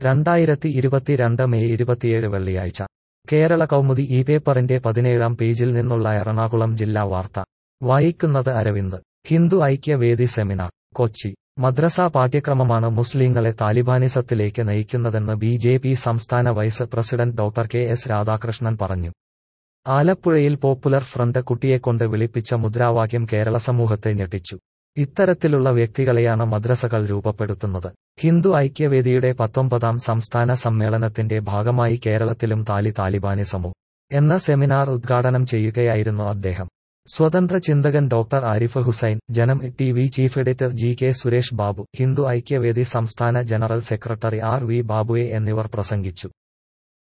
രണ്ടായിരത്തി ഇരുപത്തിരണ്ട് മെയ് ഇരുപത്തിയേഴ് വെള്ളിയാഴ്ച കേരള കൗമുദി ഈ പേപ്പറിന്റെ പതിനേഴാം പേജിൽ നിന്നുള്ള എറണാകുളം ജില്ലാ വാർത്ത വായിക്കുന്നത് അരവിന്ദ് ഹിന്ദു ഐക്യവേദി സെമിനാർ കൊച്ചി മദ്രസ പാഠ്യക്രമമാണ് മുസ്ലിങ്ങളെ താലിബാനിസത്തിലേക്ക് നയിക്കുന്നതെന്ന് ബി ജെ പി സംസ്ഥാന vice president doctor K S Radhakrishnan പറഞ്ഞു ആലപ്പുഴയിൽ പോപ്പുലർ ഫ്രണ്ട് കുട്ടിയെക്കൊണ്ട് വിളിപ്പിച്ച മുദ്രാവാക്യം കേരള സമൂഹത്തെ ഞെട്ടിച്ചു ഇത്തരത്തിലുള്ള വ്യക്തികളെയാണ് മദ്രസകൾ രൂപപ്പെടുത്തുന്നത് ഹിന്ദു ഐക്യവേദിയുടെ പത്തൊമ്പതാം സംസ്ഥാന സമ്മേളനത്തിന്റെ ഭാഗമായി കേരളത്തിലും താലി താലിബാനിസമോ എന്ന സെമിനാർ ഉദ്ഘാടനം ചെയ്യുകയായിരുന്നു അദ്ദേഹം സ്വതന്ത്ര ചിന്തകൻ doctor Arif Hussain Janam T V chief editor G K Suresh Babu Hindu Aikyavedi സംസ്ഥാന ജനറൽ സെക്രട്ടറി ആർ വി ബാബുയെ എന്നിവർ പ്രസംഗിച്ചു